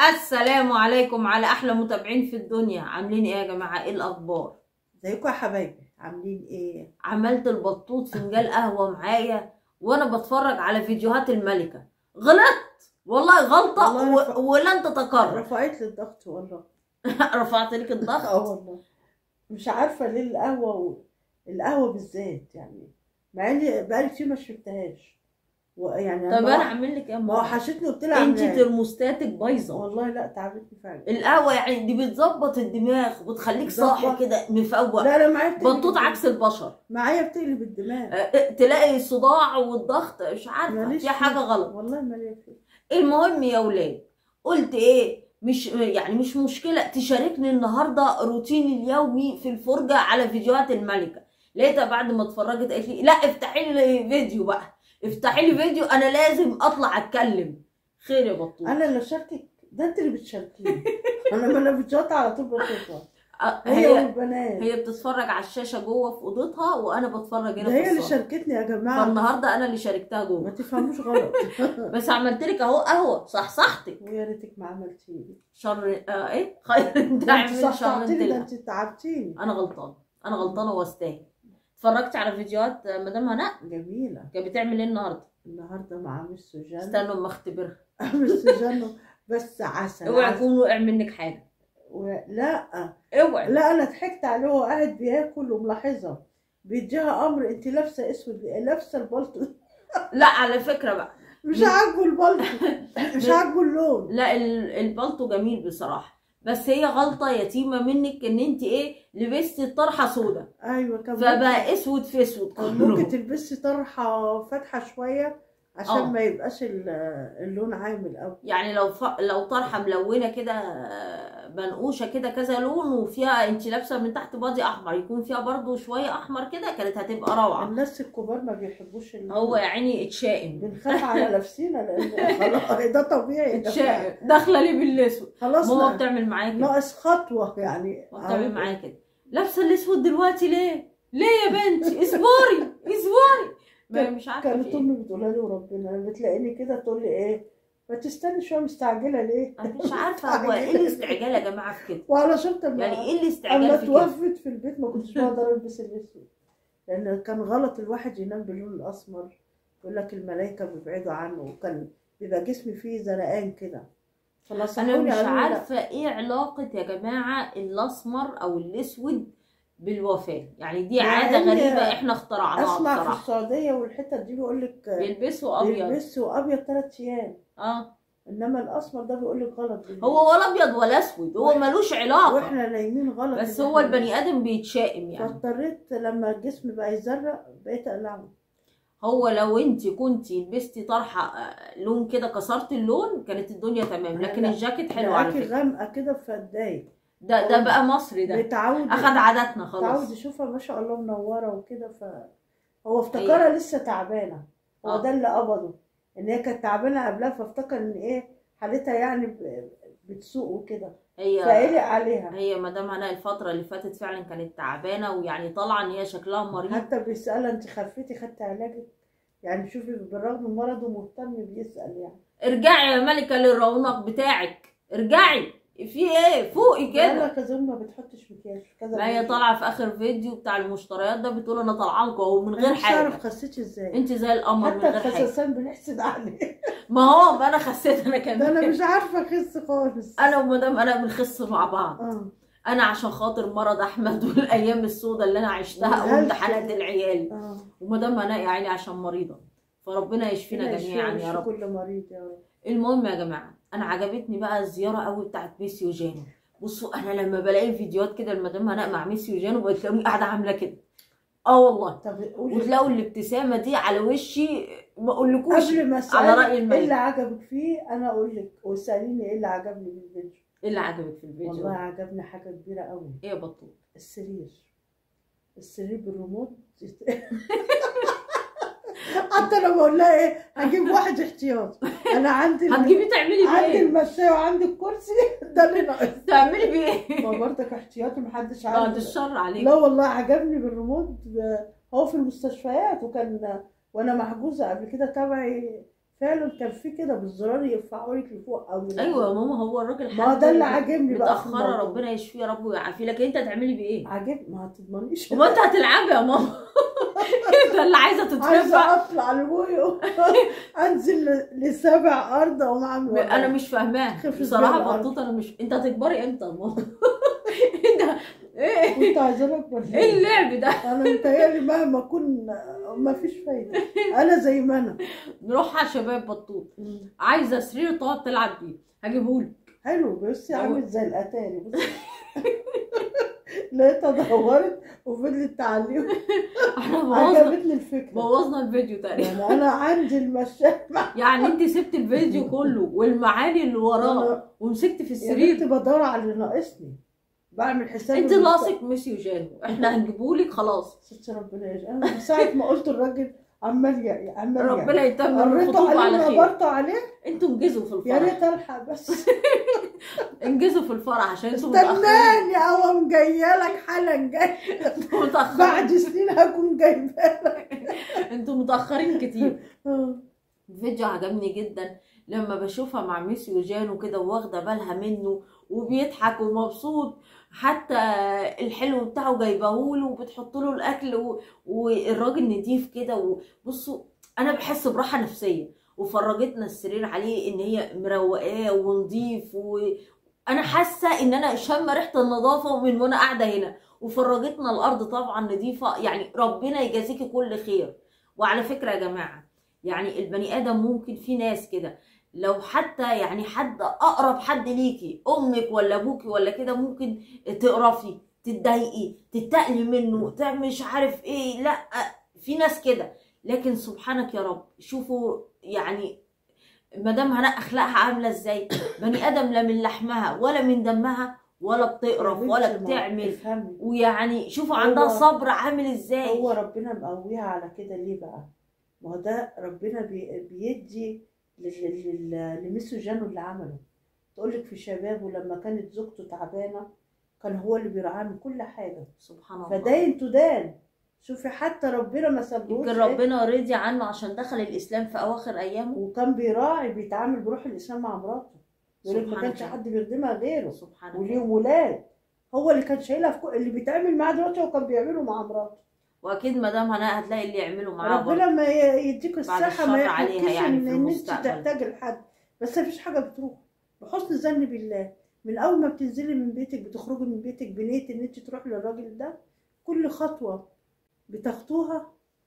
السلام عليكم على احلى متابعين في الدنيا عاملين ايه يا جماعه ايه الاخبار ازيكم يا حبايبي عاملين ايه عملت البطوط فنجان قهوه معايا وانا بتفرج على فيديوهات الملكه غلطت والله غلطه والله و... رفع- ولن تتكرر رفعت لي الضغط والله رفعت لك الضغط اه والله مش عارفه ليه القهوه و... القهوه بالذات يعني مع اني بقالي كتير ما شربتهاش ويعني طب ما انا وح- اعمل لك ايه ما ما وحشتني قلت لها انت عاملاها. ترموستاتك بايظه والله لا تعبتني فعلا القهوه يعني دي بتظبط الدماغ وبتخليك صاحي بتظبط. كده مفوق لا لا معايا بتقلب بطوط الدماغ. عكس البشر معايا بتقلب الدماغ أه، تلاقي الصداع والضغط مش عارفه ماليش في حاجه فيه. غلط والله ماليش فيه المهم يا ولاد قلت ايه مش يعني مش مشكلة تشاركني النهاردة روتيني اليومي في الفرجة على فيديوهات الملكة لقيتها بعد ما اتفرجت قالت لي لا افتحي لي فيديو بقى افتحي لي فيديو انا لازم اطلع اتكلم خير يا بطوط انا اللي اشاركك ده انت اللي بتشاركيني انا ما انا فيديوهات على طول بشوفها أه، هي هي والبنات هي بتتفرج على الشاشة جوه في اوضتها وانا بتفرج هنا ده هي في اللي الصالة شاركتني يا جماعه فالنهارده انا اللي شاركتها ما جوه تفهموش غلط بس عملت لك اهو قهوه صحصحتك ويا ريتك ما عملتيلي شر آه ايه خير انت ده انت اعمل شر صحصحتيني ده انت انت تعبتيني انا غلطانه انا غلطانه واستاهل اتفرجت على فيديوهات مدام هناء جميلة كانت بتعمل ايه النهارده النهاردة مع مس سوجان استنوا اما اختبرها مس سوجان بس عسل اوعي عسل. يكون وقع منك حاجه و... لا اوعي لا انا ضحكت عليه وهو قاعد بياكل وملاحظة بيديها امر انت لابسة اسود ليه؟ لابسة البلطو لا على فكره بقى مش عاجبه البلطو مش عاجبه اللون لا ال- البلطو جميل بصراحه بس هي غلطه يتيمه منك ان انت ايه لبستي الطرحه سودا ايوه كان ممكن- فبقى اسود في اسود كان كله. ممكن تلبسي طرحة فاتحة شوية عشان اه. ما يبقاش ال- اللون عامل قوي يعني لو ف... لو طرحه ملونه كده آه، منقوشه كده كذا لون وفيها انت لابسه من تحت بادي احمر يكون فيها برضو شويه احمر كده كانت هتبقى روعه الناس الكبار ما بيحبوش ال- هو يا عيني اتشائم بنخاف على نفسنا لان خلاص ده طبيعي ده اتشائم داخله ليه بالاسود خلاص ماما ما- بتعمل معايا كده ناقص خطوة يعني ماما بتعمل معايا كده لابسه الاسود دلوقتي ليه ليه يا بنتي اصبري اصبري ما مش عارفه في كانت ايه امي بتقولها لي وربنا لما بتلاقيني كده تقول لي ايه ما تستني شويه مستعجله ليه؟ انا مش عارفه هو ايه الاستعجال يا جماعه في كده وعلشان لما يعني ايه اما الاستعجال في كده توفت في البيت ما كنتش بقدر البس الاسود لان كان غلط الواحد ينام باللون الاسمر يقول لك الملائكه بيبعدوا عنه وكان بيبقى جسمي فيه زرقان كده انا فنصحوني مش قالوا لي لا. عارفه ايه علاقه يا جماعه الاسمر او الاسود بالوفاه يعني دي مع عاده إن غريبه احنا اخترعناها اسمع في بصراحه السعوديه والحتت دي بيقول لك بيلبسوا ابيض بيلبسوا ابيض ثلاث ايام اه انما الاسمر ده بيقول لك غلط بالليل. هو ولا ابيض ولا اسود هو وإحنا- ملوش علاقه واحنا نايمين غلط بس إن هو إحنا- البني ادم بيتشائم يعني فاضطريت لما الجسم بقى يزرق بقيت اقلعه هو لو انت كنتي لبستي طرحه آه، لون كده كسرت اللون كانت الدنيا تمام لكن لا. الجاكيت حلو على لقاكي فكره غامقه كده فاتضايق ده ده بقى مصري ده بيتعود اخد عاداتنا تعود خلاص يشوفها ما شاء الله منوره وكده ف هو افتكرها لسه تعبانه هو آه. ده اللي قبضه ان هي كانت تعبانه قبلها فافتكر ان ايه حالتها يعني ب- بتسوق وكده هي فقلق عليها هي مدام هنا الفترة اللي فاتت فعلا كانت تعبانة ويعني طالعة ان هي شكلها مريض حتى بيسألها انت خفيتي خدتي علاجك يعني شوفي بالرغم من مرضه مهتم بيسأل يعني ارجعي يا ملكة للرونق بتاعك ارجعي في ايه فوقي قال كده لك كذا ما بتحطش مكياج كذا ما هي مكياج. طالعة في اخر فيديو بتاع المشتريات ده بتقول انا طالعه لكم اهو من غير أنا مش عارف حاجة خسيتي ازاي انت زي القمر من حتى غير حاجة الخساسان بنحسد عليه ما هو ما انا خسيت انا ده انا كمان مش عارفه اخس خالص انا ومدام انا بنخس مع بعض اه انا عشان خاطر مرض احمد والايام السوداء اللي انا عشتها والهلك. وامتحانات العيال اه ومدام هناء يا عيني عشان مريضة فربنا يشفينا ربنا جميعا يشفي يا رب كل مريض يا رب المهم يا جماعه انا عجبتني بقى الزياره قوي بتاعت ميسي وجانو بصوا انا لما بلاقي فيديوهات كده المدام هناء مع ميسي وجانو بتلاقوني قاعده عامله كده اه والله طب قولي وتلاقوا الابتسامه دي على وشي ما اقولكوش قبل ما اسالك على رأي ايه الملك. اللي عجبك فيه انا اقول لك واساليني ايه اللي عجبني في الفيديو ايه اللي عجبك في الفيديو والله عجبني حاجه كبيره قوي ايه يا بطوط السرير السرير بالريموت حتى لما اقول لها ايه هجيب واحد احتياط انا عندي الم- هتجيبيه تعملي بيه عندي ايه المشاية وعندي الكرسي ده اللي ناقص تعملي بيه ايه ما برضك احتياطي محدش بعد عارف الشر عليك لا والله عجبني بالريموت ب- هو في المستشفيات وكان وانا محجوزه قبل كده تبعي فعلا كان في كده بالزرار يرفعوا لك لفوق او ينزلوا. ايوه يا ماما هو الراجل ما هو ده اللي حد عاجبني بقى في متاخره الموضوع. ربنا يشفيه يا رب ويعافيه لكن انت هتعملي بيه ايه؟ عاجب ما هتضمنيش هو انت هتلعبي يا ماما انت اللي عايزه عايزه تترفع اطلع لبويو انزل ل- لسبع ارض او اعمل انا مش فاهماه خف بصراحه الدم. بطوطه انا مش انت هتكبري امتى يا ماما؟ انت ايه كنت عايزه لك ولا ايه اللعب ده؟ انا متهيألي مهما اكون ما فيش فايده انا زي ما انا نروح على شباب بطوط عايزه سرير تقعد تلعب بيه هجيبهولك حلو بصي هو- عامل زي الاتاري بصي لقيتها دورت وفضلت تعليم احنا بوظنا عجبتني الفكره بوظنا الفيديو تقريبا يعني انا عندي المشاكل يعني انت سبت الفيديو كله والمعاني اللي وراه أنا- ومسكت في يا بنتي السرير بدور على اللي ناقصني بعمل حساب انت المست- لاصق ميسي وجانو احنا هنجيبهولك خلاص ست ربنا يجزاك انا من ساعه ما قلت الراجل عمال ي- عمال يعني ربنا يتمم قريته الخطوبه عليه على خير نبرته عليه انتوا انجزوا في يا الفرح ريت الحق بس انجزوا في الفرح عشان انتوا متاخرين استناني او جايه لك حالا جاي انتوا متاخرين بعد سنين هكون جايبه انتوا متاخرين كتير آه. الفيديو عجبني جدا لما بشوفها مع ميسي وجانو كده واخده بالها منه وبيضحك ومبسوط حتى الحلو بتاعه جايبهوله وبتحط له الاكل و... والراجل نضيف كده وبصوا انا بحس براحه نفسيه وفرجتنا السرير عليه ان هي مروقاه ونضيف وانا حاسه ان انا شامه ريحه النظافه من وانا قاعده هنا وفرجتنا الارض طبعا نظيفه يعني ربنا يجازيكي كل خير وعلى فكره يا جماعه يعني البني ادم ممكن في ناس كده لو حتى يعني حد اقرب حد ليكي امك ولا ابوكي ولا كده ممكن تقرفي تتضايقي تتقلي منه تعمل مش عارف ايه لا في ناس كده لكن سبحانك يا رب شوفوا يعني مدام هناء اخلاقها عامله ازاي بني ادم لا من لحمها ولا من دمها ولا بتقرف يا ولا بنتي ما بتعمل افهمي ويعني شوفوا هو- عندها صبر عامل ازاي هو ربنا مقويها على كده ليه بقى؟ ما هو ده ربنا بي- بيدي لل- لل- لميسو جانو اللي عمله تقول لك في شبابه لما كانت زوجته تعبانه كان هو اللي بيرعاه من كل حاجه سبحان الله فداين تدان شوفي حتى ربنا ما سابهوش يمكن إيه؟ ربنا رضي عنه عشان دخل الاسلام في اواخر ايامه وكان بيراعي بيتعامل بروح الاسلام مع مراته يقول لك ما سبحان كانش الله. حد بيخدمها غيره سبحان وليهم الله ولاد هو اللي كان شايلها في كل اللي بيتعامل معاه دلوقتي هو كان بيعمله مع مراته واكيد مدام هناء هتلاقي اللي يعملوا معاها برضه ربنا ما ي- يديك الصحة الشر ما عليها يحكيش يعني ان في إن انت المستقبل. تحتاج لحد بس مفيش حاجة بتروح بحسن الظن بالله من اول ما بتنزلي من بيتك بتخرجي من بيتك بنية ان انت تروحي للراجل ده كل خطوة بتاخدوها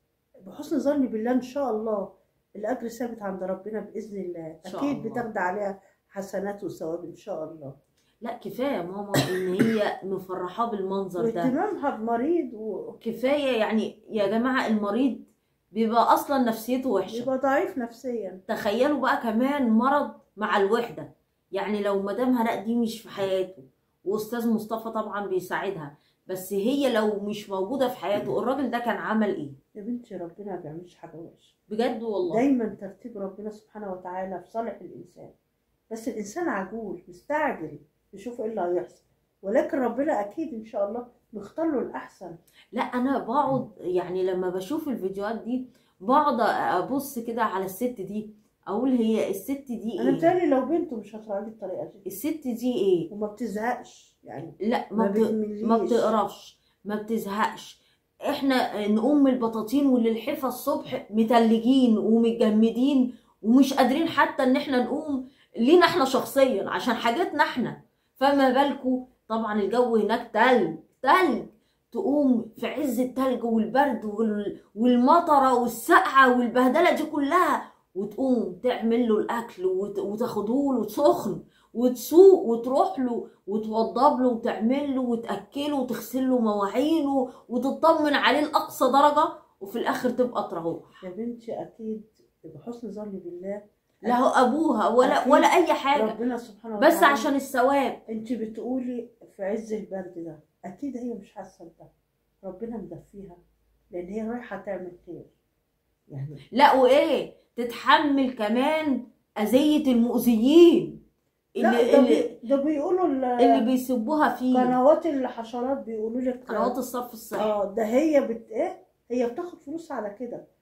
بحسن ظن بالله ان شاء الله الاجر ثابت عند ربنا باذن الله إن شاء اكيد الله. بتاخدي عليها حسنات وثواب ان شاء الله لا كفايه يا ماما ان هي مفرحاه بالمنظر ده واهتمامها بمريض كفايه يعني يا جماعه المريض بيبقى اصلا نفسيته وحشه ويبقى ضعيف نفسيا تخيلوا بقى كمان مرض مع الوحده يعني لو مدام هناء دي مش في حياته واستاذ مصطفى طبعا بيساعدها بس هي لو مش موجوده في حياته الراجل ده كان عمل ايه يا بنتي ربنا ما بيعملش حاجة وحشة بجد والله دايما ترتيب ربنا سبحانه وتعالى في صالح الانسان بس الانسان عجول مستعجل يشوف ايه اللي هيحصل ولكن ربنا اكيد ان شاء الله مختار له الاحسن لا انا بقعد يعني لما بشوف الفيديوهات دي بقعد ابص كده على الست دي اقول هي الست دي انا ايه متهيألي لو بنته مش هتراعي بالطريقه دي الست دي ايه وما بتزهقش يعني لا ما ما بت... بتمليش ما بتقرفش ما بتزهقش احنا نقوم البطاطين واللحفه الصبح متلجين ومتجمدين ومش قادرين حتى ان احنا نقوم لينا احنا شخصيا عشان حاجاتنا احنا فما بالكو طبعا الجو هناك تلج تلج تقوم في عز التلج والبرد وال- والمطره والسقعه والبهدله دي كلها وتقوم تعمل له الاكل وت- وتاخده له سخن وتسوق وتروح له وتوضب له وتعمل له وتاكله وتغسل له مواعينه وتطمن عليه لاقصى درجه وفي الاخر تبقى تروح يا بنتي اكيد بحسن ظني بالله لا هو ابوها ولا أكيد. ولا اي حاجه ربنا سبحانه وتعالى بس عشان الثواب انت بتقولي في عز البرد ده اكيد هي مش حاسه بده ربنا مدفيها لان هي رايحه تعمل خير يعني لا وايه تتحمل كمان اذيه المؤذيين لا اللي ده, اللي, بي ده بيقولوا ال- اللي بيسبوها فيه قنوات الحشرات بيقولوا لك قنوات الصرف الصحي اه ده هي بت ايه هي بتاخد فلوس على كده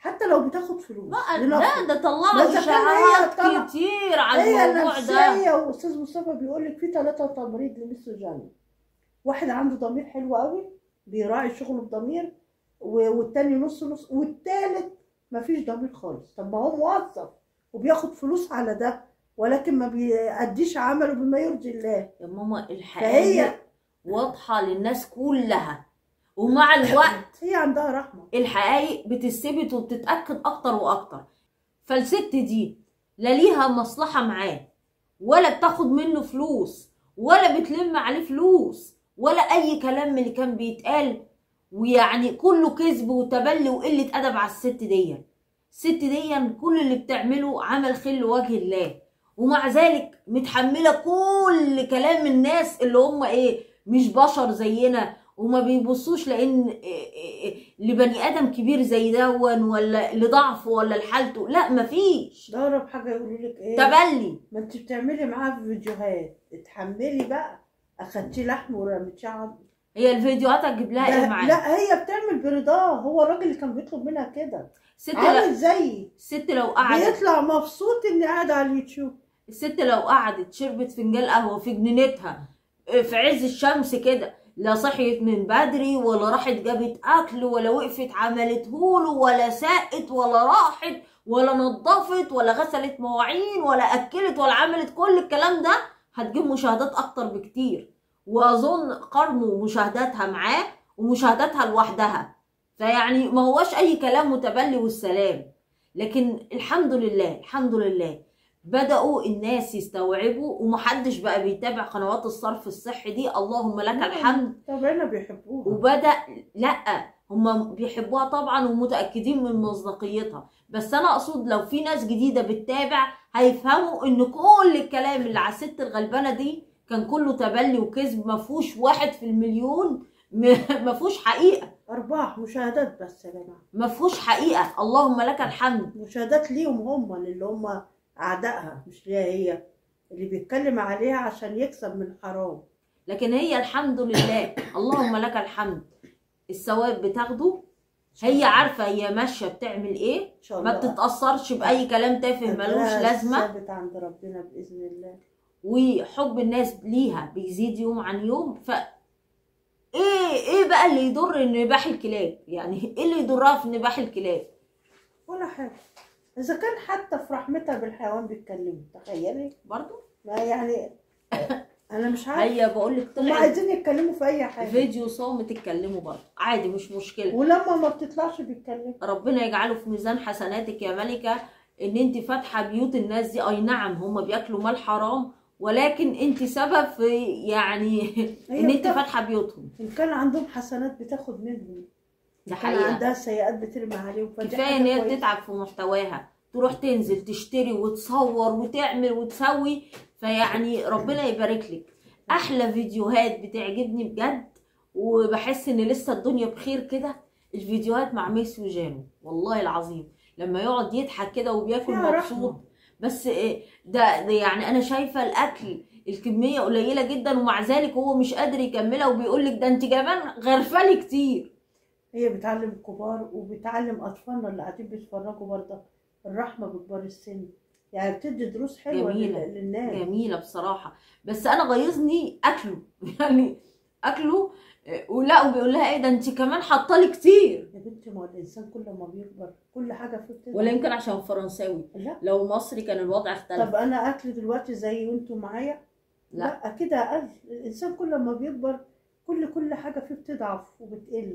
حتى لو بتاخد فلوس بقى لنفرض. لا ده طلعوا بس كان هي اشاعات طلع- كتير على هي الموضوع ده نفسية واستاذ مصطفى بيقول لك في ثلاثة تمريض للسجان واحد عنده ضمير حلو قوي بيراعي شغله بضمير و- والتاني نص نص والتالت مفيش ضمير خالص طب ما هو موظف وبياخد فلوس على ده ولكن ما بيأديش عمله بما يرضي الله يا ماما فهي الحقيقة واضحة للناس كلها ومع الوقت هي عندها رحمة الحقائق بتثبت وبتتأكد أكتر وأكتر فالست دي لا ليها مصلحة معاه ولا بتاخد منه فلوس ولا بتلم عليه فلوس ولا أي كلام من اللي كان بيتقال ويعني كله كذب وتبلي وقلة أدب على الست دي الست دي كل اللي بتعمله عمل خل لوجه الله ومع ذلك متحملة كل كلام الناس اللي هم ايه مش بشر زينا وما بيبصوش لان إيه إيه إيه لبني ادم كبير زي دون ولا لضعفه ولا لحالته لا مفيش ده أقرب حاجة يقولوا لك إيه تبلي ما أنت بتعملي معاها في فيديوهات اتحملي بقى أخدتي لحم ورميتيه عظم هي الفيديوهات هتجيب لها ايه ده- معاها لا هي بتعمل برضاه هو الراجل اللي كان بيطلب منها كده الست لو عامل زيي الست لو قعدت بيطلع مبسوط اني قاعد على اليوتيوب الست لو قعدت شربت فنجان قهوه في جنينتها في عز الشمس كده لا صحيت من بدري ولا راحت جابت اكل ولا وقفت عملت هوله ولا ساقت ولا راحت ولا نظفت ولا غسلت مواعين ولا اكلت ولا عملت كل الكلام ده هتجيب مشاهدات اكتر بكتير واظن قارنوا مشاهداتها معاه ومشاهداتها لوحدها فيعني ما هوش اي كلام متبلي والسلام لكن الحمد لله الحمد لله بدأوا الناس يستوعبوا ومحدش بقى بيتابع قنوات الصرف الصحي دي اللهم لك الحمد طبعا بيحبوها وبدأ لا هم بيحبوها طبعا ومتأكدين من مصداقيتها بس أنا أقصد لو في ناس جديدة بتتابع هيفهموا إن كل الكلام اللي على الست الغلبانة دي كان كله تبلي وكذب مفهوش واحد في المليون م- مفهوش حقيقة ارباح مشاهدات بس يا جماعه مفهوش حقيقة اللهم لك الحمد مشاهدات ليهم هم اللي هم اعدائها مش ليها هي اللي بيتكلم عليها عشان يكسب من الحرام لكن هي الحمد لله اللهم لك الحمد الثواب بتاخده هي عارفة هي ماشية بتعمل ايه ان شاء ما الله بتتأثرش بأي كلام تافه ملوش أجرها لازمة ثابت عند ربنا باذن الله وحب الناس ليها بيزيد يوم عن يوم ف ايه ايه بقى اللي يضر ان نباح الكلاب يعني ايه اللي يضرها في نباح الكلاب ولا حاجه اذا كان حتى في رحمتها بالحيوان بيتكلموا تخيلي برضو ما يعني انا مش عارفه هي بقول لك هم طلعت عايزين يتكلموا في اي حاجه فيديو صامت اتكلموا برضو عادي مش مشكلة ولما ما بتطلعش بيتكلموا ربنا يجعله في ميزان حسناتك يا ملكة ان انت فاتحة بيوت الناس دي اي نعم هم بياكلوا مال حرام ولكن انت سبب في يعني هي ان انت بتاخد- فاتحة بيوتهم ان كان عندهم حسنات بتاخد منهم ده كان حقيقة عندها سيئات بترمي عليهم فدي كفايه حاجة ان هي كويسة. تتعب في محتواها تروح تنزل تشتري وتصور وتعمل وتسوي فيعني ربنا يبارك لك احلى فيديوهات بتعجبني بجد وبحس ان لسه الدنيا بخير كده الفيديوهات مع ميسي وجانو والله العظيم لما يقعد يضحك كده وبياكل فيها رحمة. مبسوط بس إيه، ده, ده يعني انا شايفه الاكل الكميه قليله جدا ومع ذلك هو مش قادر يكملها وبيقول لك ده انت كمان غرفالي كتير هي بتعلم الكبار وبتعلم اطفالنا اللي قاعدين بيتفرجوا برضه الرحمه بكبار السن يعني بتدي دروس حلوه جميلة. لل- للناس جميله بصراحه بس انا غيظني اكله يعني اكله آه، ولا وبيقول لها ايه ده انت كمان حاطالي كتير يا بنتي ما هو الانسان كل ما بيكبر كل حاجه فيه بتدي ولا يمكن عشان فرنساوي لا لو مصري كان الوضع اختلف طب انا اكل دلوقتي زي وانتوا معايا لا. لا كده اقل الانسان كل ما بيكبر كل كل حاجه فيه بتضعف وبتقل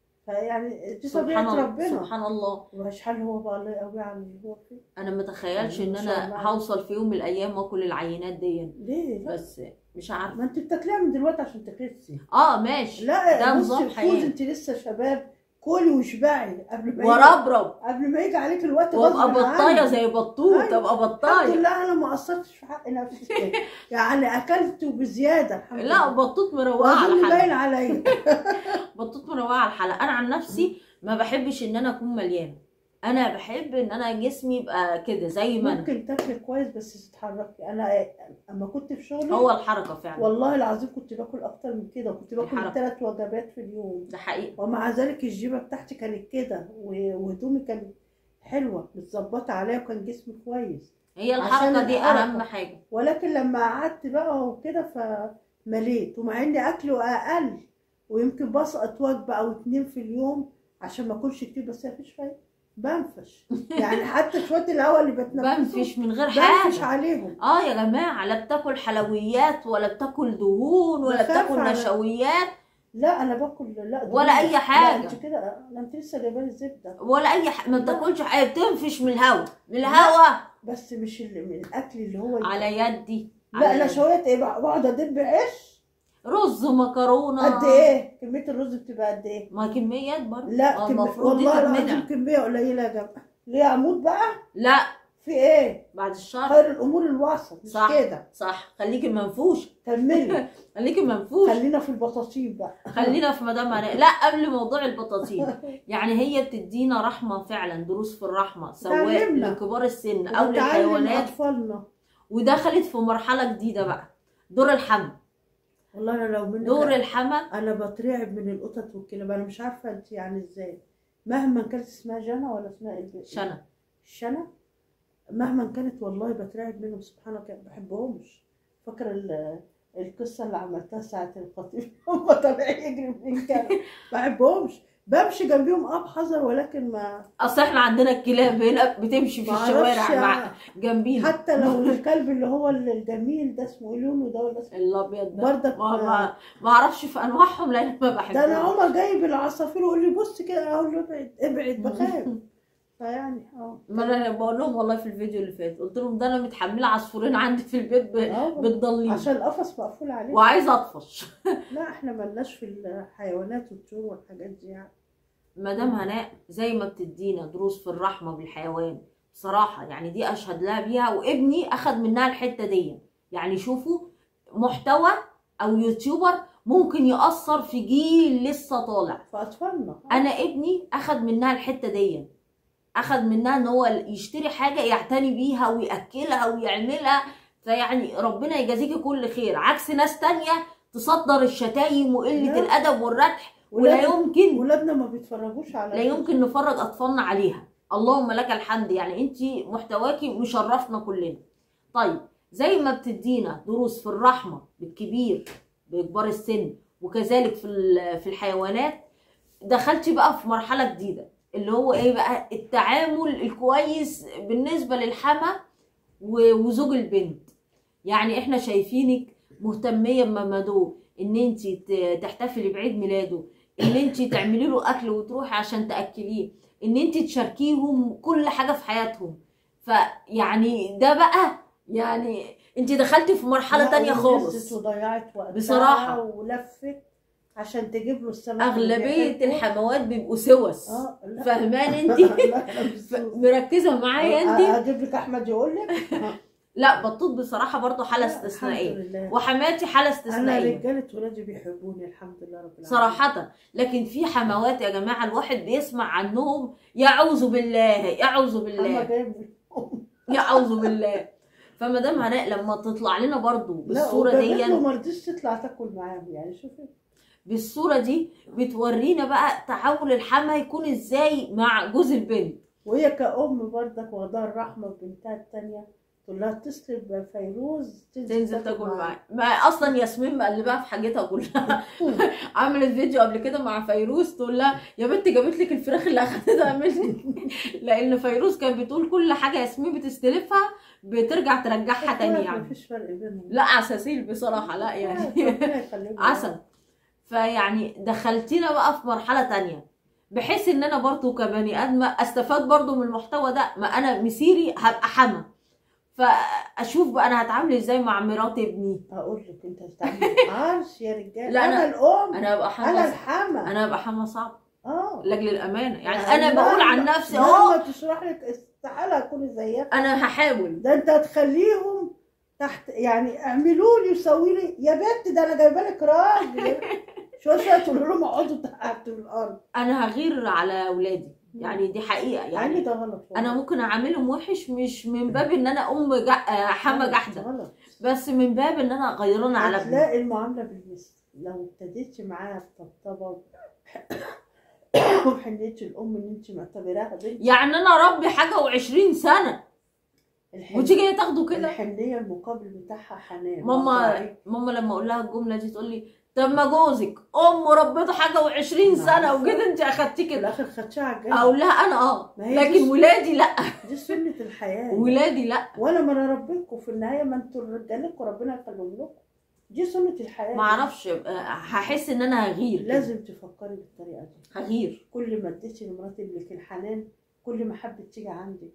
فيعني دي سبحان طبيعه الله ربنا سبحان الله ومش حال هو بقى الله قوي على اللي هو فيه انا متخيلش ان ما شاء انا الله. هوصل في يوم من الايام واكل العينات دي ليه لا بس مش عارفه ما انت بتاكليها من دلوقتي عشان تخسي اه ماشي لا ده بصي نظام فوز حياه انت لسه شباب كلي واشبعي قبل ما يجي وربرب قبل ما يجي عليك الوقت وابقى غصب بطايه عنك. زي بطوط أيوة. ابقى الحمد بطايه لله انا ما قصرتش في حق نفسي يعني اكلت وبزياده الحمد لا لله بطوط مروقه على واظن الحلقه باين عليا بطوط مروقه على الحلقه انا عن نفسي ما بحبش ان انا اكون مليانه انا بحب ان انا جسمي يبقى كده زي ما انا ممكن تاكلي كويس بس تتحركي انا اما كنت في شغلي هو الحركه فعلا والله العظيم كنت باكل اكتر من كده وكنت باكل الحركة. ثلاث وجبات في اليوم ده حقيقي ومع ذلك الجيبه بتاعتي كانت كده و- وهدومي كانت حلوه متظبطه عليا وكان جسمي كويس هي عشان الحركه دي الحركة. اهم حاجه ولكن لما قعدت بقى وكده فمليت ومع اني اكله اقل ويمكن بسقط وجبه او اتنين في اليوم عشان ما اكلش كتير بس مفيش فايده بنفش يعني حتى شويه الهواء اللي بتنفسه بنفش من غير بنفش حاجه عليهم اه يا جماعه لا بتاكل حلويات ولا بتاكل دهون ولا بخاف بتاكل على- نشويات لا انا باكل لا ولا دهون. أي حاجة. لا انت كده لا انت لسه جايبه لي زبده ولا اي حاجه ما بتاكلش حاجه بتنفش من الهوا من الهوا بس مش ال- من الاكل اللي هو على يدي لا على لا يدي. شويه ايه بقى بقعد ادب عيش رز مكرونه قد ايه كميه الرز بتبقى قد ايه ما كميات برضه لا آه، كم... المفروض دي والله العظيم تتمنع كميه قليله يا جماعه ليه اموت بقى لا في ايه بعد الشر خير الامور الوسط مش صح. كده صح خليكي منفوش كملي خليكي منفوش خلينا في البطاطين بقى خلينا في مدام هناء لا قبل موضوع البطاطين يعني هي بتدينا رحمه فعلا دروس في الرحمه سواء تعلمنا. لكبار السن او وتعلم للحيوانات اطفالنا ودخلت في مرحله جديده بقى دور الحمى والله انا لو منك دور الحمى انا بترعب من القطط والكلاب انا مش عارفه انت يعني ازاي مهما كانت اسمها جنى ولا اسمها ايه شنى الشنى مهما كانت والله بترعب منهم سبحانك ما بحبهمش فاكره ال- القصه اللي عملتها ساعه الخطيب هم طالع يجري من كان ما بحبهمش بمشي جنبيهم اه بحذر ولكن ما اصل احنا عندنا الكلاب هنا بتمشي في ما الشوارع اعرفش مع جنبينا حتى لو الكلب اللي هو الجميل ده اسمه ايه لولو ده ولا اسمه الابيض ده برضك ما ما- ما ما اعرفش في انواعهم لان ما ده انا بحبهم عمر جايب العصافير ويقول لي بص كده اقول له ابعد ابعد بخاف فيعني اه ما انا بقول لهم والله في الفيديو اللي فات قلت لهم ده انا متحمله عصفورين عندي في البيت ب- آه، بتضليني عشان القفص مقفول عليه وعايزه اطفش لا احنا ملناش في الحيوانات والطيور والحاجات دي يعني مدام هناء زي ما بتدينا دروس في الرحمه بالحيوان بصراحه يعني دي اشهد لها بيها وابني اخد منها الحته دي يعني شوفوا محتوى او يوتيوبر ممكن ياثر في جيل لسه طالع فاطفالنا انا ابني اخد منها الحته دي اخد منها ان هو يشتري حاجه يعتني بيها وياكلها ويعملها فيعني ربنا يجازيكي كل خير عكس ناس تانية تصدر الشتايم وقله لا. الادب والردح ولا ولاد- يمكن ولادنا ما بيتفرجوش على لا يمكن نفرج اطفالنا عليها اللهم لك الحمد يعني انت محتواكي مشرفنا كلنا طيب زي ما بتدينا دروس في الرحمه بالكبير بكبار السن وكذلك في ال- في الحيوانات دخلتي بقى في مرحله جديده اللي هو ايه بقى التعامل الكويس بالنسبه للحما و- وزوج البنت يعني احنا شايفينك مهتميه بمامادو ان انت تحتفلي بعيد ميلاده ان انت تعملي له اكل وتروحي عشان تاكليه ان انت تشاركيهم كل حاجه في حياتهم فيعني ده بقى يعني انت دخلتي في مرحله لا، تانية ونزلت خالص وضيعت وقتها بصراحة. ولفت عشان تجيب له السمك اللي اغلبيه بيحبه. الحموات بيبقوا سوس اه لا. فاهمان انت لا، لا، مش ف- سوس. مركزه معايا انت اجيب لك احمد يقول لك آه. لا بطوط بصراحه برضو حاله لا، استثنائيه الحمد لله وحماتي حاله انا استثنائيه رجاله ولادي بيحبوني الحمد لله رب العالمين صراحة لكن في حموات يا جماعة الواحد بيسمع عنهم يعوذ بالله يعوذ اما بالله جايب يعوذ بالله فمدام هناء لما تطلع لنا برضو لا بالصورة وكمان دي لو ما رضيتش تطلع تاكل معاهم يعني شوفي بالصورة دي بتورينا بقى تعامل الحما يكون ازاي مع جوز البنت وهي كأم برضك واخداها الرحمة ببنتها التانية تقول لها اتصل بفيروز تنزل تاكل معاه ما اصلا ياسمين مقلباها في حاجتها كلها عملت فيديو قبل كده مع فيروز تقول لها يا بنت جابت لك الفراخ اللي اخدتها مني لان فيروز كانت بتقول كل حاجه ياسمين بتستلفها بترجع ترجعها تاني يعني مفيش فرق بينهم لا عساسيل بصراحه لا يعني ربنا يخليهم عسل فيعني دخلتينا بقى في مرحله تانية بحيث ان انا برضو كبني ادمه استفاد برضو من المحتوى ده ما انا مسيري هبقى حما فاشوف بقى انا هتعامل ازاي مع مرات ابني هقول لك انت هتتعمل عرش يا رجال لا، انا أنا- الام انا هبقى انا حما الحما انا هبقى حما صعب اه لاجل الامانه يعني يعني انا بقول عن مهما- نفسي اهو مهما تشرح لك استحاله اكون زيك انا هحاول ده انت هتخليهم تحت يعني اعملوا لي وسوي لي يا بنت ده انا جايبه لك راجل شويه شويه تقول لهم اقعدوا تحت الارض انا هغير على اولادي يعني دي حقيقه يعني يعني ده غلط والله. انا ممكن اعاملهم وحش مش من باب ان انا ام جا... آه، حما جحده غلط بس من باب ان انا غيران على ابني هتلاقي المعامله بالمثل لو ابتديتش معاها بطبطبه وحنية الام ان انت معتبراها بنت يعني انا اربي حاجه وعشرين سنه الحن- وتيجي تاخده كده الحنية المقابل بتاعها حنان ماما وطاعة. ماما لما اقول لها الجمله دي تقول لي طب ما جوزك ام ربيته حاجه و20 سنه عارفة. وجيت انت اخدتيه في كده الاخر خدشها على الجنب. اقول لها انا اه ما هي لكن دي- ولادي لا دي سنة الحياة ولادي لا وانا ما انا ربيتكم في النهاية ما انتوا رجالكم ربنا يخليهم لكم دي سنة الحياة ما اعرفش آه، هحس ان انا هغير كده. لازم تفكري بالطريقة دي هغير كل ما اديتي لمرات ابنك الحنان كل ما حبت تيجي عندك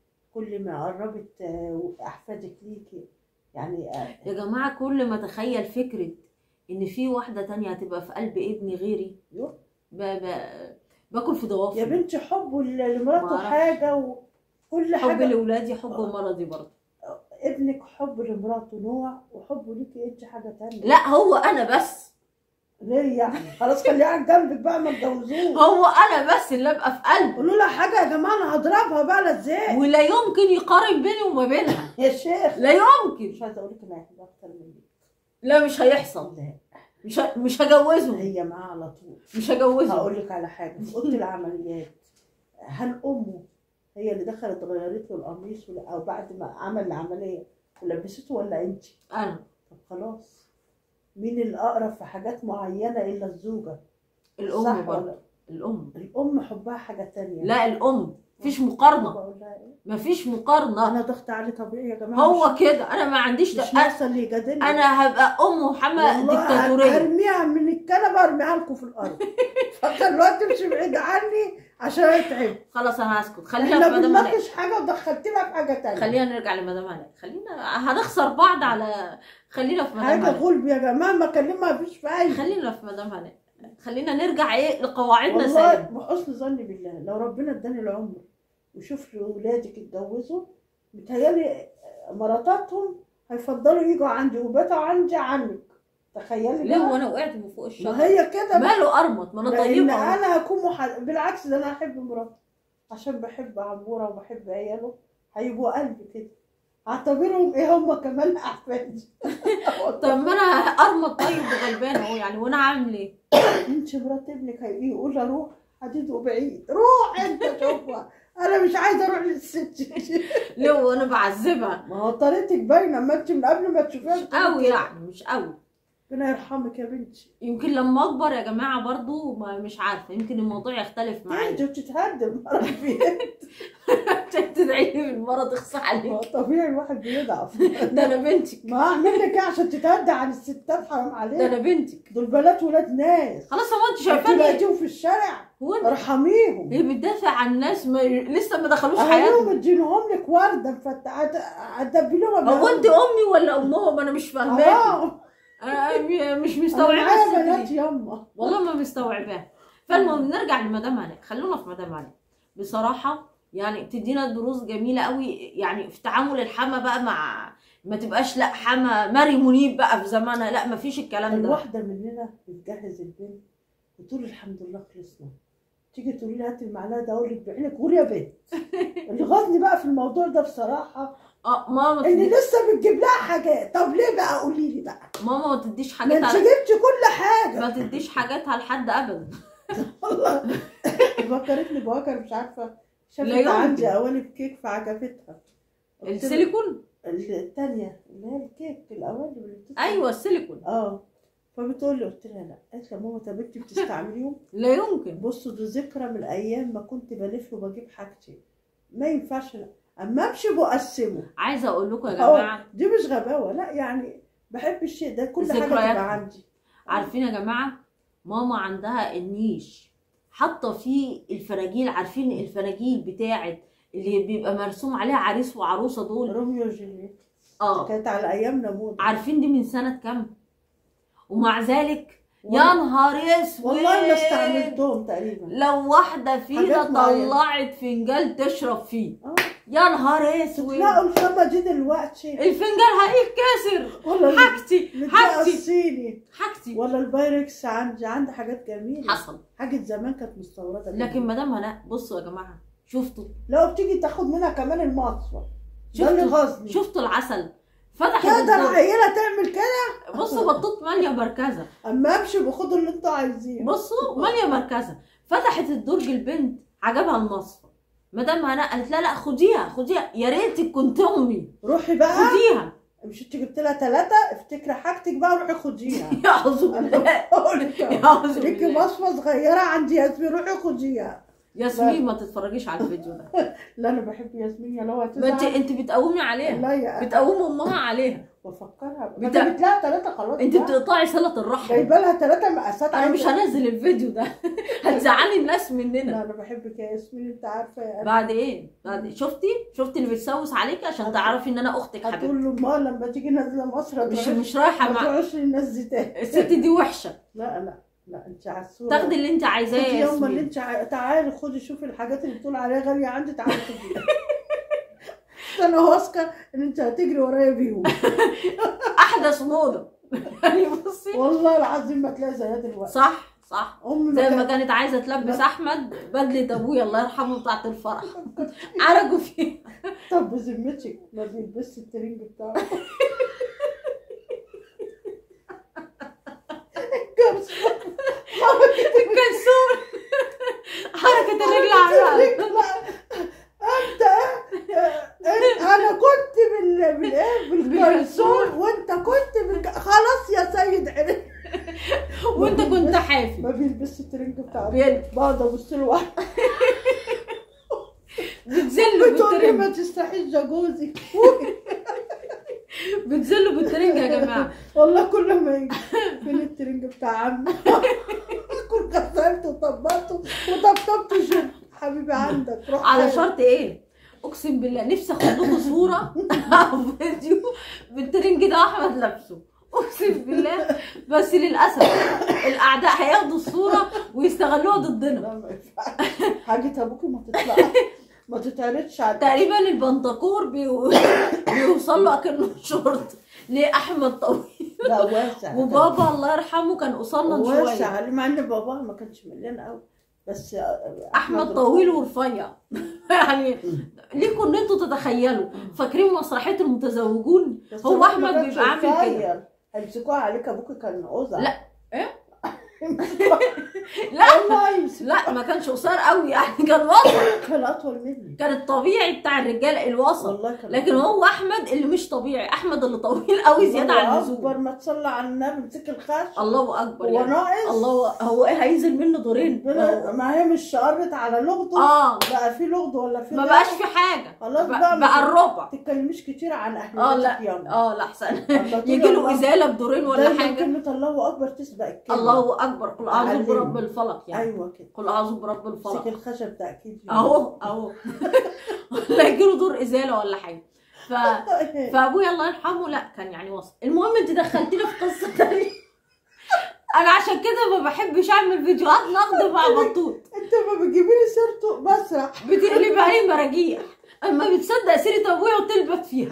كل ما قربت آه، احفادك ليكي يعني آه، يا جماعه كل ما اتخيل فكره ان في واحده تانية هتبقى في قلب ابني غيري يو. ب... ب... باكل في ضوافري يا بنتي حبه ل- لمراته معرفش. حاجة وكل حب حاجة لاولادي حب مرضي برضه ابنك حب لمراته نوع وحبه ليكي انت حاجة تانية لا هو انا بس ليه يعني خلاص خليه على جنبك بقى ما تجوزوش هو انا بس اللي ابقى في قلبه قولوا لها حاجة يا جماعة انا هضربها بقى لا ازاي ولا يمكن يقارن بيني وما بينها يا شيخ لا يمكن مش عايزة اقول لك انا هحبها اكتر منك لا مش هيحصل لا مش ه... مش هجوزه هي معاه على طول مش هجوزه هقول لك على حاجه في اوضه العمليات هل امه هي اللي دخلت غيرت له القميص ولا- او بعد ما عمل العمليه ولبسته ولا انت انا طب خلاص مين الاقرب في حاجات معينه الا الزوجه الام صح برضه ولا الام الام حبها حاجه تانية لا الام مفيش مقارنه بقول لها إيه؟ مفيش مقارنه انا ضغط عليه طبيعي يا جماعه هو مش, كده انا ما عنديش مش تق- ناقصه اللي يجادلني انا هبقى ام محمد والله ديكتاتوريه ارميها من الكنبه ارميها لكم في الارض فخلوها تمشي بعيد عني عشان اتعب خلاص انا هسكت خلينا احنا في مدام علاء بنناقش حاجه ودخلتينا في حاجه تانية خلينا نرجع لمدام علاء خلينا هنخسر بعض على خلينا في مدام حاجه علاء غلب يا جماعه ما اكلمها مفيش فايده خلينا في مدام علاء خلينا نرجع ايه لقواعدنا والله سليمه بحسن ظني بالله لو ربنا اداني العمر وشوف لي ولادك اتجوزوا متهيألي مراتاتهم هيفضلوا يجوا عندي وباتوا عندي عنك تخيلي ليه بقى. وانا وقعت من فوق الشجره ما هي كده ماله ارمط ما انا لان طيبه أهو. انا هكون مح... بالعكس ده انا احب مراتي عشان بحب عموره وبحب عياله هيبقوا قلبي كده اعتبرهم ايه هم كمان احفادي طب ما انا ارمط طيب وغلبان اهو يعني وانا هعمل ايه انت مرات ابنك هيجي يقول اروح حديد وبعيد روح انت شوفها انا مش عايزه اروح للست ليه وانا بعذبها ما هو طريقتك باينه ما انت من قبل ما تشوفيها مش بتقولي قوي كده. يعني مش قوي ربنا يرحمك يا بنتي يمكن لما اكبر يا جماعه برضو ما مش عارفه يمكن الموضوع يختلف معايا تهدي وتتهدم مرة فين عشان تدعي لي بالمرض اخصى ما هو عليك طبيعي الواحد بيضعف ده انا بنتك ما اعمل لك ايه عشان تتهدى عن الستات حرام ده عليك انا بنتك دول بنات ولاد ناس خلاص هو انت انت شايفاني لقيتيهم في الشارع هو انت ارحميهم هي بتدافع عن ناس ما لسه ما دخلوش اهاليهم حياتهم ادينهم لك ورده مفتح هتدبي لهم هو انت امي ولا امهم انا مش فاهماكي اه انا م- مش انا مستوعبه معايا الست بنات دي ياما والله ما مستوعباها فالمهم نرجع لمدام علاء خلونا في مدام علاء بصراحه يعني بتدينا دروس جميله قوي يعني في تعامل الحما بقى مع ما تبقاش لا حما ماري منيب بقى في زمانها لا ما فيش الكلام ده الواحده مننا بتجهز البنت وتقول الحمد لله خلصنا تيجي تقولي لي هاتي المعلقه ده اقول لك بعينك قولي يا بنت اللي غاظني بقى في الموضوع ده بصراحه اه ماما ان تدي... لسه بتجيب لها حاجات طب ليه بقى قولي لي بقى ماما ما تديش ما حاجات انت على... جبتي كل حاجه ما تديش حاجاتها لحد ابدا والله فكرتني بواكر مش عارفه لا شافت يمكن. عندي قوالب كيك فعجبتها قلت لها- السيليكون الثانيه اللي هي الكيك القوالب اللي بتطلع. ايوه السيليكون اه فبتقول لي قلت لها لا قالت لي يا ماما طب انت بتستعمليهم لا يمكن بصوا دي ذكرى من ايام ما كنت بلف وبجيب حاجتي ما ينفعش لا. اما امشي بقسمه عايزه اقول لكم يا أهو. جماعه دي مش غباوه لا يعني بحب الشيء ده كل حاجه ذكريات. تبقى عندي عارفين يا جماعه ماما عندها النيش حاطه فيه الفراجيل عارفين الفراجيل بتاعت اللي بيبقى مرسوم عليها عريس وعروسه دول روميو وجولييت اه كانت على ايامنا موضه عارفين دي من سنه كام ومع ذلك يا والله- نهار اسود والله ما استعملتهم تقريبا لو واحده فينا حاجات معينة. طلعت فنجان تشرب فيه آه. يا نهار اسود تلاقوا الخامه دي دلوقتي الفنجان هيتكسر ولا حاجتي البتاع حاجتي الصيني حاجتي ولا البايركس عندي عندي حاجات جميله حصل حاجه زمان كانت مستورده لكن مدام هناء بصوا يا جماعه شفتوا لو بتيجي تاخد منها كمان المصفى ده شفتوا؟ اللي غاظني شفتوا العسل فتحت تقدر الدور. عيله تعمل كده بصوا بطوط ماليه مركزه اما امشي بخدوا اللي انتوا عايزينه بصوا ماليه مركزه فتحت الدرج البنت عجبها المصفى مدام هناء قالت لا لا خديها خديها يا ريتك كنت امي روحي بقى خديها مش انت جبت لها ثلاثة افتكري حاجتك بقى وروحي خديها يا اعوذ بالله بقول لك يا اعوذ ليكي بالله مصفى صغيرة عندي ياسمين روحي خديها ياسمين ما تتفرجيش على الفيديو ده لا انا بحب ياسمين يا لو ما انت هتزعل انت بتقومي عليها لا يا بتقومي امها عليها بفكرها بتا- بتا... جبت لها ثلاثة خلاص انت بقى. بتقطعي صله الرحم جايبه لها ثلاثة مقاسات انا مش عايزة- هنزل الفيديو ده هتزعلي الناس لا مننا انا بحبك يا ياسمين انت عارفة يا قلبي. بعد ايه بعد شفتي شفتي اللي بتسوس عليكي عشان هت- تعرفي ان انا اختك حبيبتي هتقول له ما لما تيجي نازلة مصر مش هتروحي- مش رايحه ما مع تروحش للناس دي تاني الست دي وحشه لا لا لا انت عسولة تاخدي اللي انت عايزاه خدي يا يوم اللي ياسمين انت ع- تعالي خدي شوفي الحاجات اللي بتقول عليها غالية عندي تعالي خديها انا واثقة ان انت هتجري ورايا بيهم احدث موضه يعني بصي والله العظيم ما تلاقي زيها دلوقتي صح صح امي زي ما كانت- كانت عايزه تلبس احمد بدله ابويا الله يرحمه بتاعت الفرح عرجوا فيها طب بذمتك ما بيلبسش الترنج بتاعه كبس. الكلسون حركه الرجل على الترنج بقى. انت انت- انا كنت بال بالايه بالكلسون وانت كنت بالك... خلاص يا سيد عرف وانت كنت حافي ما بيلبسش الترنج بتاعه بيلبس. بقعد ابص له واحد بتزلوا بتقول لي ما بالترنج تستحيش ده جوزك بتزلوا بالترنج يا جماعه والله كل ما يجي فين الترنج بتاع عمي كل غسلته وطبقته وطبطبته شوف حبيبي عندك روح على تاني. شرط ايه اقسم بالله نفسي اخد لكم صوره او فيديو بالترنج ده احمد لابسه اقسم بالله بس للاسف الاعداء هياخدوا الصوره ويستغلوها ضدنا لا ما ينفعش حاجة ابوكي ما تطلع ما تتعرضش على تقريبا البنطقور بيو... بيوصل له اكنه شورت ليه احمد طويل لا واسع وبابا الله يرحمه كان قصرنا شويه واسع مع ان باباها ما كانش مليان قوي بس احمد طويل ورفيع يعني ليكم ان انتوا تتخيلوا فاكرين مسرحيه المتزوجون بس هو أبوكي احمد ما كانش بيبقى عامل كده رفيع. هيمسكوها عليك ابوكي كان اوزع لا. إيه؟ يمسكوها- لا والله يمسك لا ما كانش قصير قوي يعني كان وسط كان اطول مني كان الطبيعي بتاع الرجال الوسط والله كان لكن هو احمد اللي مش طبيعي احمد اللي طويل قوي زياده عن الله اللزوم اكبر ما تصلى على النبي امسك الخش الله اكبر هو يعني. ناقص الله هو ايه هينزل منه دورين ربنا- ما هي مش قرت على لغده اه بقى في لغد ولا في ما ده؟ بقاش في حاجه خلاص بقى, بقى بقى مش- الربع ما تتكلميش كتير عن اهل اه بيتك لا يلا اه لا احسن أما تقولي يجي له الله- ازاله بدورين ولا دايما حاجه كلمة الله اكبر تسبق الكلمة الله اكبر قل اعوذ علمني. برب الفلق يعني ايوه كده قل اعوذ برب امسك الفلق الخشب ده اكيد اهو اهو لا يجي له دور ازاله ولا حاجه ف فابويا الله يرحمه لا كان يعني وسط المهم انت دخلتيني في قصه تانية انا عشان كده ما بحبش اعمل فيديوهات نقد مع بطوط انت ما بتجيبي لي سيرته بسرح بتقلبها لي مراجيح اما بتصدق سيره ابويا وتلبت فيها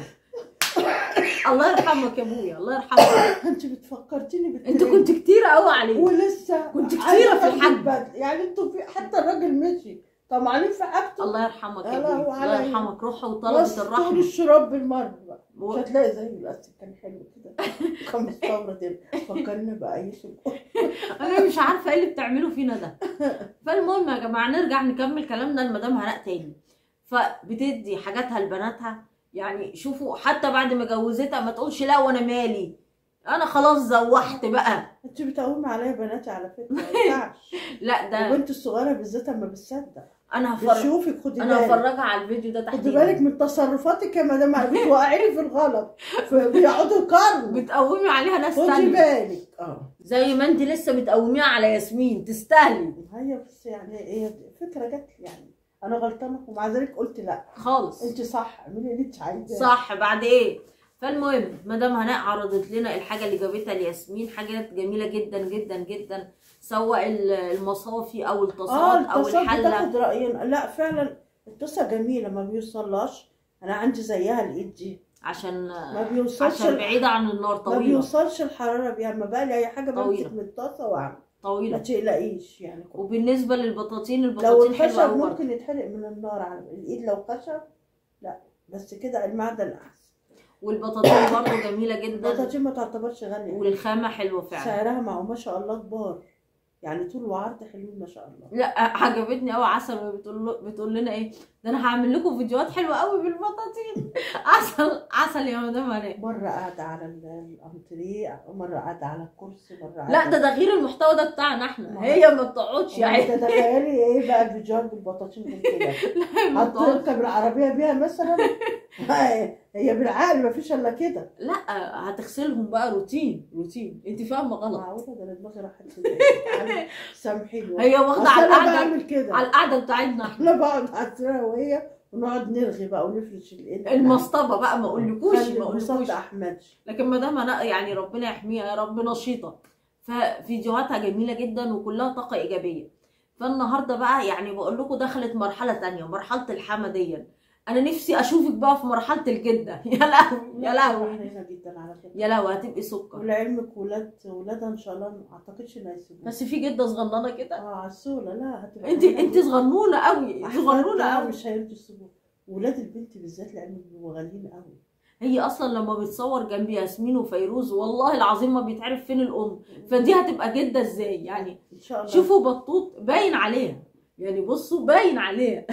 الله يرحمك يا ابويا الله يرحمك انت بتفكرتيني انت بالترند. كنت كتير قوي عليه ولسه كنت كتيرة عايزة في أجيب الحج. بدل. يعني انتوا في حتى الراجل مشي طمعانين في حاجته الله يرحمك يا يا لهوي ابويا على الله إيه؟ يرحمك روحه بس وطلبت طول الرحمه الشراب بالمره بقى مش و- هتلاقي زي الاستيك كان حلو كده كان مستورد فكرني بأي سوق انا مش عارفه ايه اللي بتعملوا فينا ده فالمهم يا جماعه نرجع نكمل كلامنا لمدام هناء تاني فبتدي حاجاتها لبناتها يعني شوفوا حتى بعد ما جوزتها ما تقولش لا وانا مالي انا خلاص زوحت بقى انت بتقومي عليا بناتي على فكره ما ينفعش لا ده البنت الصغيره بالذات اما بتصدق انا هفرج بتشوفي خدي انا بالك هفرجها على الفيديو ده خدي تحديدا بالك من تصرفاتك يا مدام بتوقعيني في الغلط بيقعدوا يقارنوا بتقومي عليها ناس خدي تانية بالك اه زي ما انت لسه بتقوميها على ياسمين تستاهلي هي بس يعني هي فكره جت لي يعني انا غلطانه ومع ذلك قلت لا خالص انت صح اعملي اللي انت عايزاه صح بعد ايه فالمهم مدام هناء عرضت لنا الحاجه اللي جابتها لياسمين حاجات جميله جدا جدا جدا سواء ال- المصافي او اه الطاسات او التصاد الحله بتاخد راينا لا فعلا الطاسه جميله ما بيوصلهاش انا عندي زيها الايد دي عشان ما بيوصلش عشان بعيده عن النار ما طويله بيوصلش الحراره بيها ما بقى لي اي حاجه طويلة. بمسك من الطاسه واعمل ما طويله تقلقيش يعني وبالنسبه للبطاطين لو البطاطين حلوه الخشب قوي برضه. ممكن يتحرق من النار على الايد لو خشب لا بس كده المعدن احسن والبطاطين برضه جميله جدا البطاطين ما تعتبرش غاليه والخامه حلوه فعلا سعرها مع ما شاء الله كبار يعني طول وعرض حلوين ما شاء الله لا عجبتني قوي عسل وهي بتقول له بتقول لنا ايه ده انا هعمل لكم فيديوهات حلوه قوي بالبطاطين عسل عسل يا مدام هناء مرة قاعدة على ال- الأنتريه مرة قاعدة على الكرسي مرة قاعدة لا ده ده غير المحتوى ده بتاعنا احنا ما- هي ما بتقعدش يعني يعني تتخيلي ايه بقى الفيديوهات بالبطاطين غير كده هي ما بتقعدش. هتركب العربية بيها مثلا هي بالعقل مفيش الا كده لا هتغسلهم بقى روتين روتين انت فاهمه غلط معقولة ده انا دماغي راحت كده يعني سامحيني هي واخده أصل على أنا القعده بعمل كده على القعده بتاعتنا احنا انا بقعد على السرير وهي ونقعد نرغي بقى ونفرش الايد المصطبه بقى ما اقولكوش خلي ما البساط اقولكوش احمد لكن ما دام انا يعني ربنا يحميها يا رب نشيطه ففيديوهاتها جميله جدا وكلها طاقه ايجابيه فالنهارده بقى يعني بقول لكم دخلت مرحله تانية مرحله الحمديه انا نفسي اشوفك بقى في مرحله الجده يا لهوي يا لهوي حنينة جدا على فكرة يا لهوي هتبقي سكر ولعلمك ولاد ولادها ان شاء الله ما اعتقدش ان هيسيبوها بس في جده صغننه كده اه عسولة لا هتبقى انت انت صغنونه قوي أحمد صغنونه ده قوي مش هيرضوا يسيبوها ولاد البنت بالذات لعلمك بيبقوا غاليين قوي هي اصلا لما بتصور جنب ياسمين وفيروز والله العظيم ما بيتعرف فين الام فدي هتبقى جده ازاي يعني ان شاء الله شوفوا بطوط باين عليها يعني بصوا باين عليها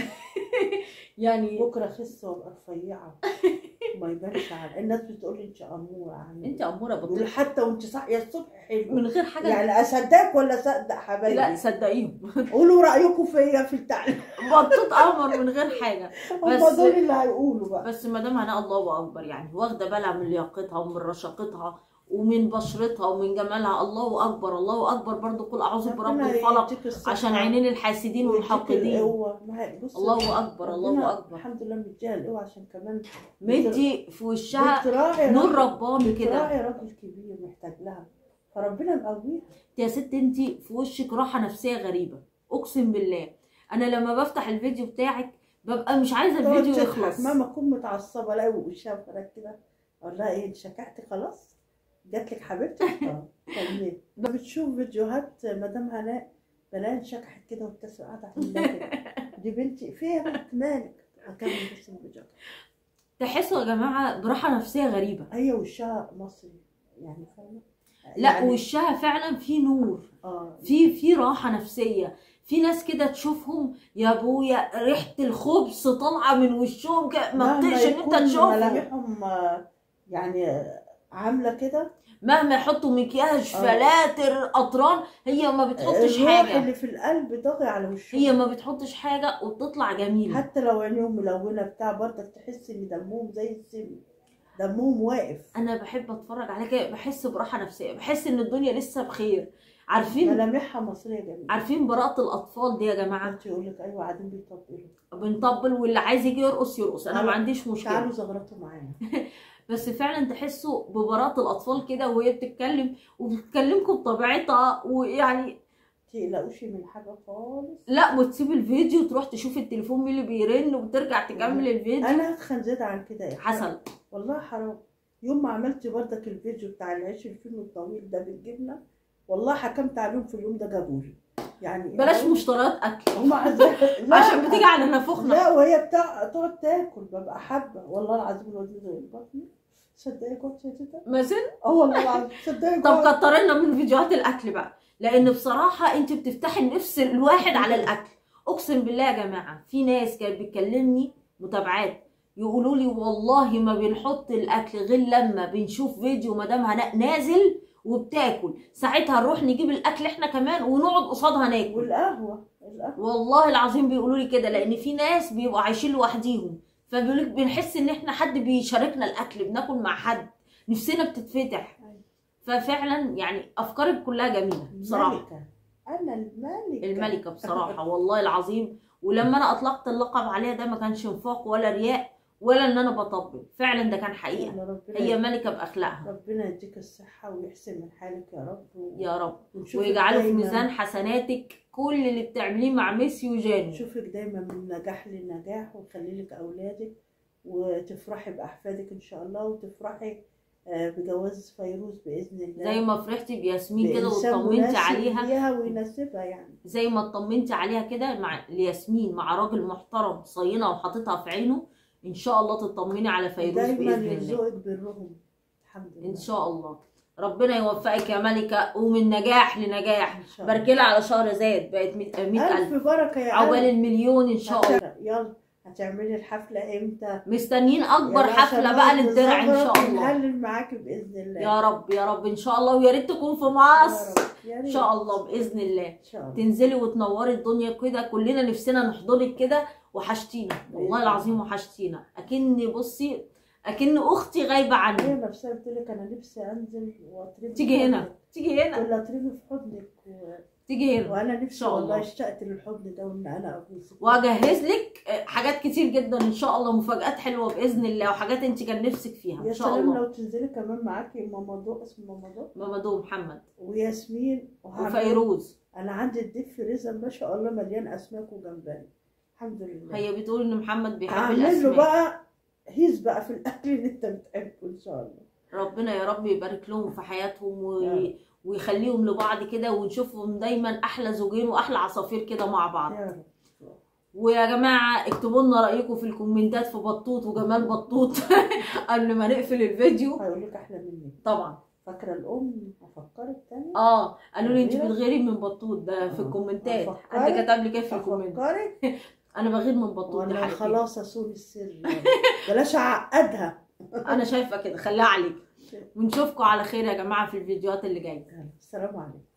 يعني بكره خس وابقى رفيعه ما يبانش على الناس بتقول لي انت اموره عني انت اموره بقول بطوط حتى وانت صاحيه الصبح حلو من غير حاجه يعني اصدقك ولا اصدق حبايبي لا صدقيهم قولوا رايكم فيا في التعليق بطوط قمر من غير حاجه هم بس- دول اللي هيقولوا بقى بس ما دام هناء الله اكبر يعني واخده بالها من لياقتها ومن رشاقتها ومن بشرتها ومن جمالها الله اكبر الله اكبر برضو قل اعوذ برب ربنا الفلق يديك الصحة عشان عينين الحاسدين ويديك والحاقدين القوة. ما هي- بص، الله اكبر الله ربنا اكبر الحمد لله مديها القوة عشان كمان مدي في وشها بتراعي نور راجل- رباني كده بتراعي راجل كبير محتاج لها فربنا مقويها يا ست انت في وشك راحه نفسيه غريبه اقسم بالله انا لما بفتح الفيديو بتاعك ببقى مش عايزه تقعد الفيديو تضحك يخلص مهما اكون متعصبه الاقي وشها فرق كده اقول لها ايه شكعتي خلاص جات لك حبيبتي اه طيب لما بتشوف فيديوهات مدام هناء بلاقي انشكحت كده وابتسم قاعده عامله كده دي بنتي فيها يا بنت مالك اكمل بس الفيديو تحسوا يا جماعه براحه نفسيه غريبه هي وشها مصري يعني فاهمه لا يعني وشها فعلا في نور اه في في راحه نفسيه في ناس كده تشوفهم يا ابويا ريحه الخبز طالعه من وشهم كده ما مهما تطيقش ان انت يكون تشوفهم ملامحهم آه، يعني آه، عامله كده مهما يحطوا مكياج آه. فلاتر قطران هي ما بتحطش الروح حاجه اللي في القلب ضاغي على وشهم هي ما بتحطش حاجه وبتطلع جميله حتى لو عينيهم ملونه بتاع برضك تحس ان دمهم زي السم دمهم واقف انا بحب اتفرج عليها كده بحس براحه نفسيه بحس ان الدنيا لسه بخير عارفين ملامحها مصريه جميله عارفين براءه الاطفال دي يا جماعه انت يقول لك ايوه قاعدين بيطبلوا بنطبل واللي عايز يجي يرقص يرقص انا ما عنديش مشكله تعالوا زغرطوا معانا بس فعلا تحسوا ببراءه الاطفال كده وهي بتتكلم وبتكلمكم بطبيعتها ويعني تقلقوش من حاجه خالص لا وتسيب الفيديو تروح تشوف التليفون مين اللي بيرن وترجع تكمل الفيديو انا هتخن زيادة عن كده يا حسن حسن والله حرام يوم ما عملت برضك الفيديو بتاع العيش الفيلم الطويل ده بالجبنه والله حكمت عليهم في اليوم ده جابولي يعني بلاش مشتريات اكل هم لا عشان بتيجي على نافوخنا لا وهي بتاع تقعد تاكل ببقى حابه والله العظيم الواد ده بطني صدقني كنت شديدة مازن اه والله العظيم صدقني طب كنت- كتر لنا من فيديوهات الاكل بقى لان بصراحه انت بتفتحي النفس الواحد على الاكل اقسم بالله يا جماعه في ناس كانت بتكلمني متابعات يقولوا لي والله ما بنحط الاكل غير لما بنشوف فيديو مدام هناء نازل وبتاكل ساعتها نروح نجيب الاكل احنا كمان ونقعد قصادها ناكل والقهوه القهوه والله العظيم بيقولوا لي كده لان في ناس بيبقوا عايشين لوحديهم فبيقولوا لك بنحس ان احنا حد بيشاركنا الاكل بناكل مع حد نفسنا بتتفتح أيوة. ففعلا يعني افكارك كلها جميله بصراحه الملكه انا الملكه الملكه بصراحه والله العظيم ولما انا اطلقت اللقب عليها ده ما كانش نفاق ولا رياء ولا ان انا بطبل فعلا ده كان حقيقه يلا ربنا هي ملكه باخلاقها ربنا يديك الصحة ويحسن من حالك يا رب و... يا رب ونشوفك ويجعله في دايماً- ميزان حسناتك كل اللي بتعمليه مع ميسي وجاني نشوفك دايما من نجاح لنجاح ويخلي لك أولادك وتفرحي بأحفادك إن شاء الله وتفرحي آه، بجواز فيروز بإذن الله زي ما فرحتي بياسمين كده بإنسان واطمنتي مناسب عليها ليها ويناسبها يعني زي ما اطمنتي عليها كده مع لياسمين مع راجل محترم صينها وحاططها في عينه ان شاء الله تطمني على فيروز دايما باذن الله يرزقك برهم الحمد لله ان شاء الله ربنا يوفقك يا ملكه ومن نجاح لنجاح ان شاء الله باركي لها على شهر زاد بقت 100000 الف بركه يا عقبال قلب. المليون ان شاء الله هت- يلا هتعملي الحفله امتى مستنيين اكبر يلا حفله عشان بقى نقعد للدرع ان شاء نظبط الله ونهلل معاكي باذن الله يا رب يا رب ان شاء الله ويا ريت تكون في يا مصر رب. يا ان ريت. شاء الله باذن الله ان شاء الله تنزلي وتنوري الدنيا كده كلنا نفسنا نحضرك كده وحشتينا والله بإذن العظيم الله. وحشتينا اكني بصي اكن اختي غايبه هي عني نفسها قلت لك انا نفسي انزل واطربك تيجي هنا تيجي هنا ولا اطربي في حضنك و... تيجي هنا وانا نفسي شاء الله. والله اشتقت للحضن ده وان انا ابوسك واجهز لك حاجات كتير جدا ان شاء الله مفاجات حلوه باذن الله وحاجات انت كان نفسك فيها يا ان شاء سلام الله لو تنزلي كمان معاكي ماما ضوء اسمه ماما ضوء مامادو محمد وياسمين وهعمل- وفيروز انا عندي الديب فريزر ما شاء الله مليان اسماك وجمبري الحمد لله هي بتقول ان محمد بيحب هعمل له الاسماك بقى هيز بقى في الاكل اللي انت بتحبه ان شاء الله ربنا يا رب يبارك لهم في حياتهم و... يا رب. ويخليهم لبعض كده ونشوفهم دايما احلى زوجين واحلى عصافير كده مع بعض يا رب ويا جماعه اكتبوا لنا رايكم في الكومنتات في بطوط وجمال بطوط قبل ما نقفل الفيديو هيقول لك احلى مني طبعا فاكره الام افكرك تاني اه قالوا لي انت غيرك؟ بتغيري من بطوط ده في آه. الكومنتات أفكرك؟ حد كتب لي كده في الكومنت افكرك انا بغير من بطوط دي وانا حاجتين. خلاص اصون السر بلاش اعقدها انا شايفه كده خليها عليك ونشوفكم على خير يا جماعه في الفيديوهات اللي جايه السلام عليكم